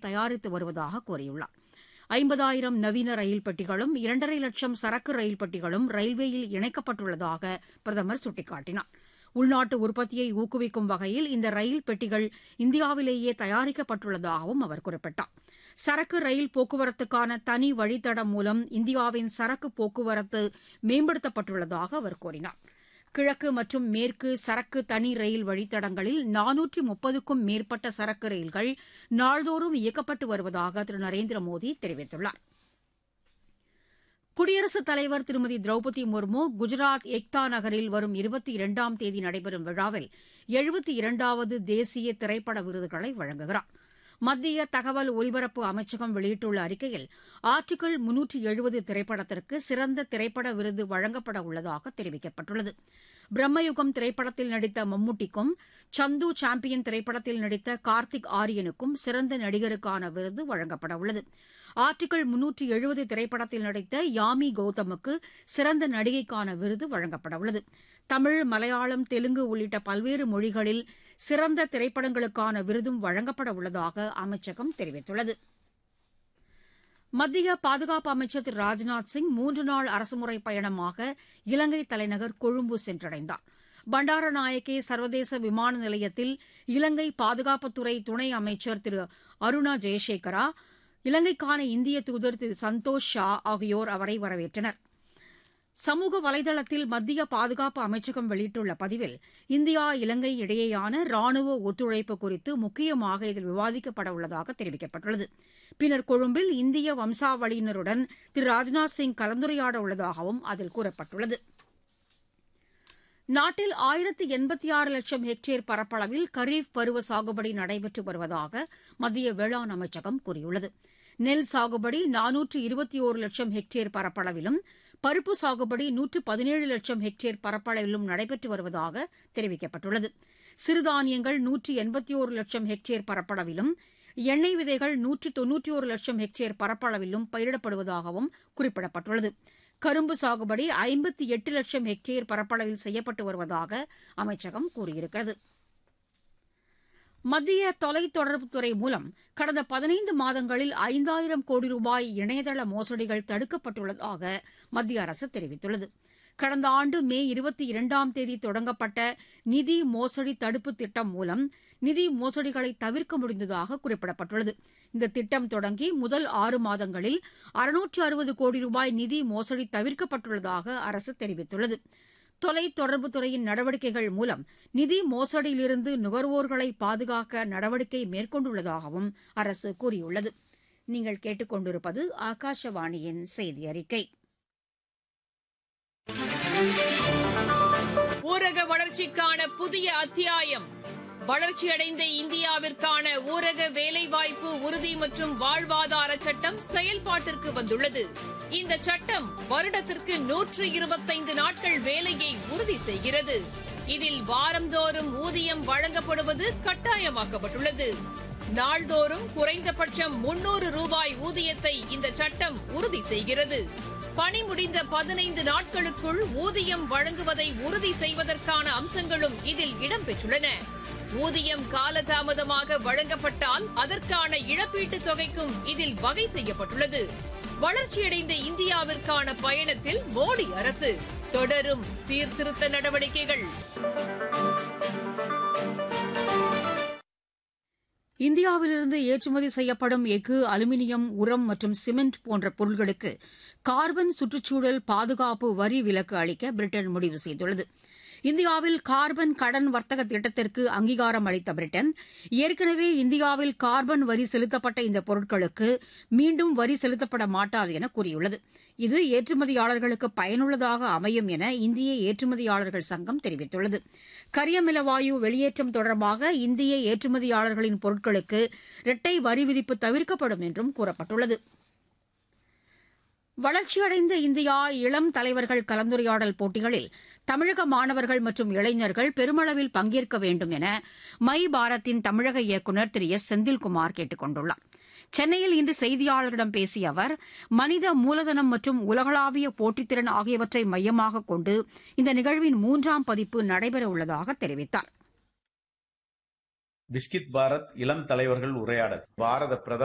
தயாரித்து வருவதாக கூறியுள்ளார் ஐம்பதாயிரம் நவீன ரயில் பெட்டிகளும் இரண்டரை லட்சம் சரக்கு ரயில் பெட்டிகளும் ரயில்வேயில் இணைக்கப்பட்டுள்ளதாக பிரதமர் சுட்டிக்காட்டினார் உள்நாட்டு உற்பத்தியை ஊக்குவிக்கும் வகையில் இந்த ரயில் பெட்டிகள் இந்தியாவிலேயே தயாரிக்கப்பட்டுள்ளதாகவும் அவர் குறிப்பிட்டார் சரக்கு ரயில் போக்குவரத்துக்கான தனி வழித்தடம் மூலம் இந்தியாவின் சரக்கு போக்குவரத்து மேம்படுத்தப்பட்டுள்ளதாக அவர் கூறினார் கிழக்கு மற்றும் மேற்கு சரக்கு தனி ரயில் வழித்தடங்களில் நானூற்றி முப்பதுக்கும் மேற்பட்ட சரக்கு ரயில்கள் நாள்தோறும் இயக்கப்பட்டு வருவதாக திரு நரேந்திர மோடி தெரிவித்துள்ளார் குடியரசுத் தலைவர் திருமதி திரௌபதி முர்மு குஜராத் எக்தா நகரில் வரும் இருபத்தி இரண்டாம் தேதி நடைபெறும் விழாவில் எழுபத்தி இரண்டாவது தேசிய திரைப்பட விருதுகளை வழங்குகிறார் மத்திய தகவல் ஒலிபரப்பு அமைச்சகம் வெளியிட்டுள்ள அறிக்கையில் ஆர்டிகிள் முன்னூற்றி எழுபது திரைப்படத்திற்கு சிறந்த திரைப்பட விருது வழங்கப்பட உள்ளதாக தெரிவிக்கப்பட்டுள்ளது பிரம்மயுகம் திரைப்படத்தில் நடித்த மம்முட்டிக்கும் சந்து சாம்பியன் திரைப்படத்தில் நடித்த கார்த்திக் ஆரியனுக்கும் சிறந்த நடிகருக்கான விருது வழங்கப்பட உள்ளது ஆர்டிகிள் முன்னூற்றி எழுபது திரைப்படத்தில் நடித்த யாமி கௌதமுக்கு சிறந்த நடிகைக்கான விருது வழங்கப்பட உள்ளது தமிழ் மலையாளம் தெலுங்கு உள்ளிட்ட பல்வேறு மொழிகளில் சிறந்த திரைப்படங்களுக்கான விருதும் வழங்கப்பட உள்ளதாக அமைச்சகம் தெரிவித்துள்ளது மத்திய பாதுகாப்பு அமைச்சர் திரு ராஜ்நாத் சிங் மூன்று நாள் அரசுமுறை பயணமாக இலங்கை தலைநகர் கொழும்பு சென்றடைந்தார் பண்டாரநாயக்கே சர்வதேச விமான நிலையத்தில் இலங்கை பாதுகாப்புத்துறை துணை அமைச்சர் திரு அருணா ஜெயசேகரா இலங்கைக்கான இந்திய தூதர் திரு சந்தோஷ் ஷா ஆகியோர் அவரை வரவேற்றனர் சமூக வலைதளத்தில் மத்திய பாதுகாப்பு அமைச்சகம் வெளியிட்டுள்ள பதிவில் இந்தியா இலங்கை இடையேயான ராணுவ ஒத்துழைப்பு குறித்து முக்கியமாக இதில் விவாதிக்கப்பட உள்ளதாக தெரிவிக்கப்பட்டுள்ளது பின்னர் கொழும்பில் இந்திய வம்சாவளியினருடன் திரு ராஜ்நாத் சிங் கலந்துரையாட உள்ளதாகவும் அதில் கூறப்பட்டுள்ளது நாட்டில் ஆயிரத்து எண்பத்தி ஆறு லட்சம் ஹெக்டேர் பரப்பளவில் கரீப் பருவ சாகுபடி நடைபெற்று வருவதாக மத்திய வேளாண் அமைச்சகம் கூறியுள்ளது நெல் சாகுபடி நானூற்று இருபத்தி ஒரு லட்சம் ஹெக்டேர் பரப்பளவிலும் பருப்பு சாகுபடி நூற்று பதினேழு லட்சம் ஹெக்டேர் பரப்பளவிலும் நடைபெற்று வருவதாக தெரிவிக்கப்பட்டுள்ளது சிறுதானியங்கள் நூற்றி எண்பத்தி ஒரு லட்சம் ஹெக்டேர் பரப்பளவிலும் எண்ணெய் விதைகள் நூற்றி தொன்னூற்றி ஒரு லட்சம் ஹெக்டேர் பரப்பளவிலும் பயிரிடப்படுவதாகவும் குறிப்பிடப்பட்டுள்ளது கரும்பு சாகுபடி ஐம்பத்தி எட்டு லட்சம் ஹெக்டேர் பரப்பளவில் செய்யப்பட்டு வருவதாக அமைச்சகம் கூறியிருக்கிறது மத்திய தொலைத்தொடர்புத்துறை மூலம் கடந்த பதினைந்து மாதங்களில் ஐந்தாயிரம் கோடி ரூபாய் இணையதள மோசடிகள் தடுக்கப்பட்டுள்ளதாக மத்திய அரசு தெரிவித்துள்ளது கடந்த ஆண்டு மே இருபத்தி இரண்டாம் தேதி தொடங்கப்பட்ட நிதி மோசடி தடுப்பு திட்டம் மூலம் நிதி மோசடிகளை தவிர்க்க முடிந்ததாக குறிப்பிடப்பட்டுள்ளது இந்த திட்டம் தொடங்கி முதல் ஆறு மாதங்களில் அறுநூற்று அறுபது கோடி ரூபாய் நிதி மோசடி தவிர்க்கப்பட்டுள்ளதாக அரசு தெரிவித்துள்ளது தொலைத்தொடர்புத்துறையின் நடவடிக்கைகள் மூலம் நிதி மோசடியிலிருந்து நுகர்வோர்களை பாதுகாக்க நடவடிக்கை மேற்கொண்டுள்ளதாகவும் அரசு கூறியுள்ளது நீங்கள் கேட்டுக்கொண்டிருப்பது ஆகாஷவாணியின் செய்தி அறிக்கை ஊரக வளர்ச்சிக்கான புதிய அத்தியாயம் வளர்ச்சியடைந்த இந்தியாவிற்கான ஊரக வேலைவாய்ப்பு உறுதி மற்றும் வாழ்வாதார சட்டம் செயல்பாட்டிற்கு வந்துள்ளது இந்த சட்டம் வருடத்திற்கு நூற்று இருபத்தைந்து நாட்கள் வேலையை உறுதி செய்கிறது இதில் வாரந்தோறும் ஊதியம் வழங்கப்படுவது கட்டாயமாக்கப்பட்டுள்ளது நாள்தோறும் குறைந்தபட்சம் முன்னூறு ரூபாய் ஊதியத்தை இந்த சட்டம் உறுதி செய்கிறது பணி முடிந்த பதினைந்து நாட்களுக்குள் ஊதியம் வழங்குவதை உறுதி செய்வதற்கான அம்சங்களும் இதில் இடம்பெற்றுள்ளன ஊதியம் காலதாமதமாக வழங்கப்பட்டால் அதற்கான இழப்பீட்டுத் தொகைக்கும் இதில் வகை செய்யப்பட்டுள்ளது வளர்ச்சியடைந்த இந்தியாவிற்கான பயணத்தில் மோடி அரசு தொடரும் சீர்திருத்த நடவடிக்கைகள் இந்தியாவிலிருந்து ஏற்றுமதி செய்யப்படும் எஃகு அலுமினியம் உரம் மற்றும் சிமெண்ட் போன்ற பொருட்களுக்கு கார்பன் சுற்றுச்சூழல் பாதுகாப்பு வரி விலக்கு அளிக்க பிரிட்டன் முடிவு செய்துள்ளது இந்தியாவில் கார்பன் கடன் வர்த்தக திட்டத்திற்கு அங்கீகாரம் அளித்த பிரிட்டன் ஏற்கனவே இந்தியாவில் கார்பன் வரி செலுத்தப்பட்ட இந்த பொருட்களுக்கு மீண்டும் வரி செலுத்தப்பட மாட்டாது என கூறியுள்ளது இது ஏற்றுமதியாளர்களுக்கு பயனுள்ளதாக அமையும் என இந்திய ஏற்றுமதியாளர்கள் சங்கம் தெரிவித்துள்ளது கரியமில வாயு வெளியேற்றம் தொடர்பாக இந்திய ஏற்றுமதியாளர்களின் பொருட்களுக்கு இரட்டை வரி விதிப்பு தவிர்க்கப்படும் என்றும் கூறப்பட்டுள்ளது வளர்ச்சியடைந்த இந்தியா இளம் தலைவர்கள் கலந்துரையாடல் போட்டிகளில் தமிழக மாணவர்கள் மற்றும் இளைஞர்கள் பெருமளவில் பங்கேற்க வேண்டும் என மை பாரத்தின் தமிழக இயக்குநர் திரு எஸ் செந்தில்குமார் கேட்டுக் கொண்டுள்ளார் சென்னையில் இன்று செய்தியாளர்களிடம் பேசிய அவர் மனித மூலதனம் மற்றும் உலகளாவிய போட்டித்திறன் ஆகியவற்றை மையமாக கொண்டு இந்த நிகழ்வின் மூன்றாம் பதிப்பு நடைபெறவுள்ளதாக தெரிவித்தார் பிஸ்கித் பாரத் இளம் தலைவர்கள் உரையாடல் பாரத பிரதமர்